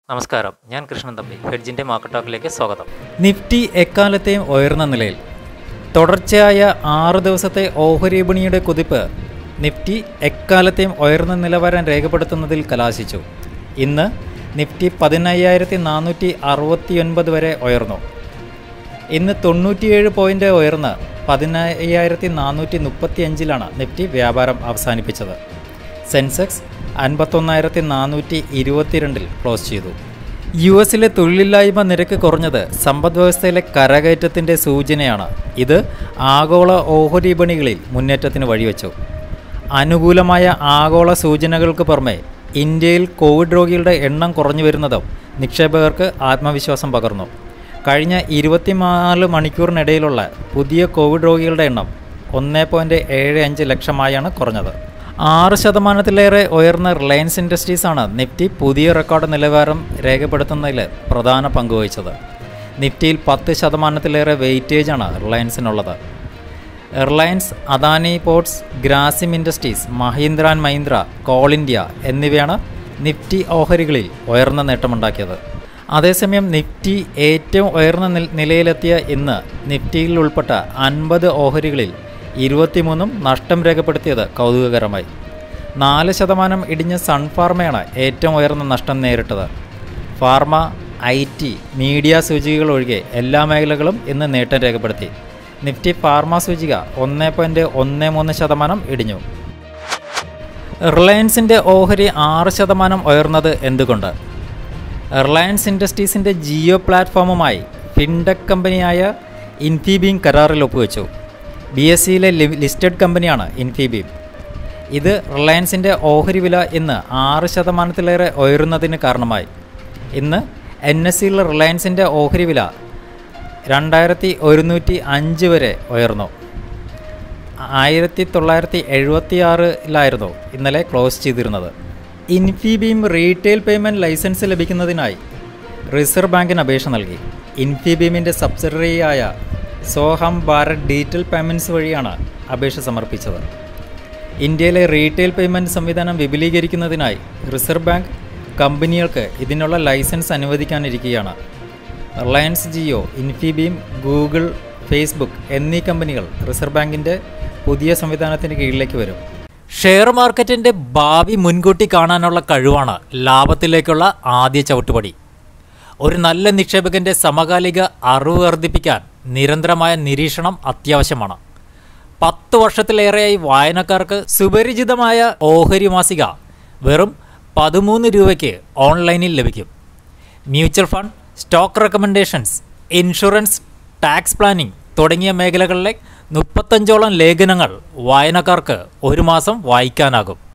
നമസ്കാരം ഞാൻ കൃഷ്ണൻ തമ്പി ഹെഡ്ജിൻ്റെ മാർക്കറ്റ് ടോക്കിലേക്ക് സ്വാഗതം നിഫ്റ്റി എക്കാലത്തെയും ഉയർന്ന നിലയിൽ തുടർച്ചയായ ആറ് ദിവസത്തെ ഓഹരി വിപണിയുടെ കുതിപ്പ് നിഫ്റ്റി എക്കാലത്തെയും ഉയർന്ന നിലവാരം രേഖപ്പെടുത്തുന്നതിൽ കലാശിച്ചു ഇന്ന് നിഫ്റ്റി പതിനയ്യായിരത്തി നാനൂറ്റി അറുപത്തിയൊൻപത് വരെ ഉയർന്നു ഇന്ന് തൊണ്ണൂറ്റിയേഴ് പോയിൻ്റ് ഉയർന്ന് പതിനയ്യായിരത്തി നാനൂറ്റി മുപ്പത്തി അഞ്ചിലാണ് നിഫ്റ്റി വ്യാപാരം അവസാനിപ്പിച്ചത് സെൻസെക്സ് അൻപത്തൊന്നായിരത്തി നാനൂറ്റി ഇരുപത്തിരണ്ടിൽ ക്ലോസ് ചെയ്തു യു എസിലെ തൊഴിലില്ലായ്മ നിരക്ക് കുറഞ്ഞത് സമ്പദ്വ്യവസ്ഥയിലെ കരകയറ്റത്തിൻ്റെ സൂചനയാണ് ഇത് ആഗോള ഓഹരി വിപണികളിൽ മുന്നേറ്റത്തിന് വഴിവെച്ചു അനുകൂലമായ ആഗോള സൂചനകൾക്ക് പുറമെ ഇന്ത്യയിൽ കോവിഡ് രോഗികളുടെ എണ്ണം കുറഞ്ഞു വരുന്നതും നിക്ഷേപകർക്ക് ആത്മവിശ്വാസം പകർന്നു കഴിഞ്ഞ ഇരുപത്തിനാല് മണിക്കൂറിനിടയിലുള്ള പുതിയ കോവിഡ് രോഗികളുടെ എണ്ണം ഒന്ന് പോയിൻറ്റ് ഏഴ് അഞ്ച് ലക്ഷമായാണ് കുറഞ്ഞത് ആറ് ശതമാനത്തിലേറെ ഉയർന്ന റിലയൻസ് ഇൻഡസ്ട്രീസാണ് നിഫ്റ്റി പുതിയ റെക്കോർഡ് നിലവാരം രേഖപ്പെടുത്തുന്നതിൽ പ്രധാന പങ്കുവഹിച്ചത് നിഫ്റ്റിയിൽ പത്ത് ശതമാനത്തിലേറെ വെയിറ്റേജാണ് റിലയൻസിനുള്ളത് Reliance Adani ports Grasim industries Mahindra and Mahindra coal India എന്നിവയാണ് നിഫ്റ്റി ഓഹരികളിൽ ഉയർന്ന നേട്ടമുണ്ടാക്കിയത് അതേസമയം നിഫ്റ്റി ഏറ്റവും ഉയർന്ന നിൽ- നിലയിലെത്തിയ ഇന്ന് നിഫ്റ്റിയിൽ ഉൾപ്പെട്ട അൻപത് ഓഹരികളിൽ ഇരുപത്തിമൂന്നും നഷ്ടം രേഖപ്പെടുത്തിയത് കൗതുകകരമായി നാല് ശതമാനം ഇടിഞ്ഞ സൺഫാർമയാണ് ഏറ്റവും ഉയർന്ന നഷ്ടം നേരിട്ടത് ഫാർമ ഐ ടി മീഡിയ സൂചികകൾ ഒഴികെ എല്ലാ മേഖലകളും ഇന്ന് നേട്ടം രേഖപ്പെടുത്തി നിഫ്റ്റി ഫാർമ സൂചിക ഒന്ന് പോയിൻറ്റ് ഒന്ന് മൂന്ന് ശതമാനം ഇടിഞ്ഞു റിലയൻസിൻ്റെ ഓഹരി ആറ് ശതമാനം ഉയർന്നത് എന്തുകൊണ്ട് റിലയൻസ് ഇൻഡസ്ട്രീസിൻ്റെ ജിയോ പ്ലാറ്റ്ഫോമുമായി ഫിൻടെക് കമ്പനിയായ ഇൻഫിബീം കരാറിൽ ഒപ്പുവെച്ചു ബി എസ് സിയിലെ ലിസ്റ്റഡ് കമ്പനിയാണ് ഇൻഫിബീം ഇത് റിലയൻസിൻ്റെ ഓഹരി വില ഇന്ന് ആറ് ശതമാനത്തിലേറെ ഉയരുന്നതിന് കാരണമായി ഇന്ന് എൻ എസ് സിയിലെ റിലയൻസിൻ്റെ ഓഹരി വില രണ്ടായിരത്തി ഒരുന്നൂറ്റി അഞ്ച് വരെ ഉയർന്നു ആയിരത്തി തൊള്ളായിരത്തി എഴുപത്തി ആറിലായിരുന്നു ഇന്നലെ ക്ലോസ് ചെയ്തിരുന്നത് ഇൻഫിബീം റീറ്റെയിൽ പേയ്മെൻറ്റ് ലൈസൻസ് ലഭിക്കുന്നതിനായി റിസർവ് ബാങ്കിന് അപേക്ഷ നൽകി ഇൻഫിബീമിൻ്റെ സബ്സിഡറിയായ സോഹം ഭാരത് ഡിജിറ്റൽ പേയ്മെൻറ്റ്സ് വഴിയാണ് അപേക്ഷ സമർപ്പിച്ചത് ഇന്ത്യയിലെ റീറ്റെയിൽ പേയ്മെൻറ്റ് സംവിധാനം വിപുലീകരിക്കുന്നതിനായി റിസർവ് ബാങ്ക് കമ്പനികൾക്ക് ഇതിനുള്ള ലൈസൻസ് അനുവദിക്കാനിരിക്കുകയാണ് റിലയൻസ് ജിയോ ഇൻഫിബീം ഗൂഗിൾ ഫേസ്ബുക്ക് എന്നീ കമ്പനികൾ റിസർവ് ബാങ്കിൻ്റെ പുതിയ സംവിധാനത്തിന് കീഴിലേക്ക് വരും ഷെയർ മാർക്കറ്റിൻ്റെ ഭാവി മുൻകൂട്ടി കാണാനുള്ള കഴിവാണ് ലാഭത്തിലേക്കുള്ള ആദ്യ ചവിട്ടുപടി ഒരു നല്ല നിക്ഷേപകന്റെ സമകാലിക അറിവ് വർദ്ധിപ്പിക്കാൻ നിരന്തരമായ നിരീക്ഷണം അത്യാവശ്യമാണ് പത്ത് വർഷത്തിലേറെയായി വായനക്കാർക്ക് സുപരിചിതമായ ഓഹരി മാസിക വെറും പതിമൂന്ന് രൂപയ്ക്ക് ഓൺലൈനിൽ ലഭിക്കും mutual fund stock recommendations insurance tax planning തുടങ്ങിയ മേഖലകളിലെ മുപ്പത്തഞ്ചോളം ലേഖനങ്ങൾ വായനക്കാർക്ക് ഒരു മാസം വായിക്കാനാകും